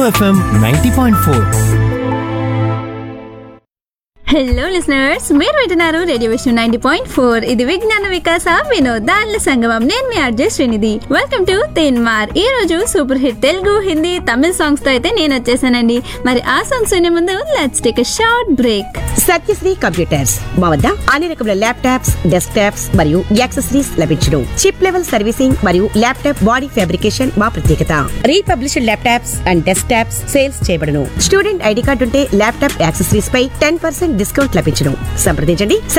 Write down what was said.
FM ninety point four hello listeners మీరు వింటున్నారు radio విషయం నైన్టీ పాయింట్ ఫోర్ ఇది విజ్ఞాన వికాస వినోదాల సంగమం నేను మీ RJ Srinidhi welcome to Teenmaar ఈ రోజు super hit Telugu Hindi Tamil songs తో అయితే నేను వచ్చేసానండి మరి ఆ సాంగ్స్ వినే ముందు let's take short break Satyasri computers మా వద్ద అన్ని రకముల ల్యాప్టాప్స్ డెస్క్ టాప్స్ మరియు యాక్సెసరీస్ లభించును చిప్ లెవెల్ సర్వీసింగ్ మరియు ల్యాప్టాప్ బాడీ ఫ్యాబ్రికేషన్ మా ప్రత్యేకత republished laptops and desktops sales చేయబడును స్టూడెంట్ ఐడి కార్డు ఉంటే ల్యాప్టాప్ యాక్సెసరీస్ పై టెన్ పర్సెంట్ డిస్కౌంట్ లభించును సంప్రదించండి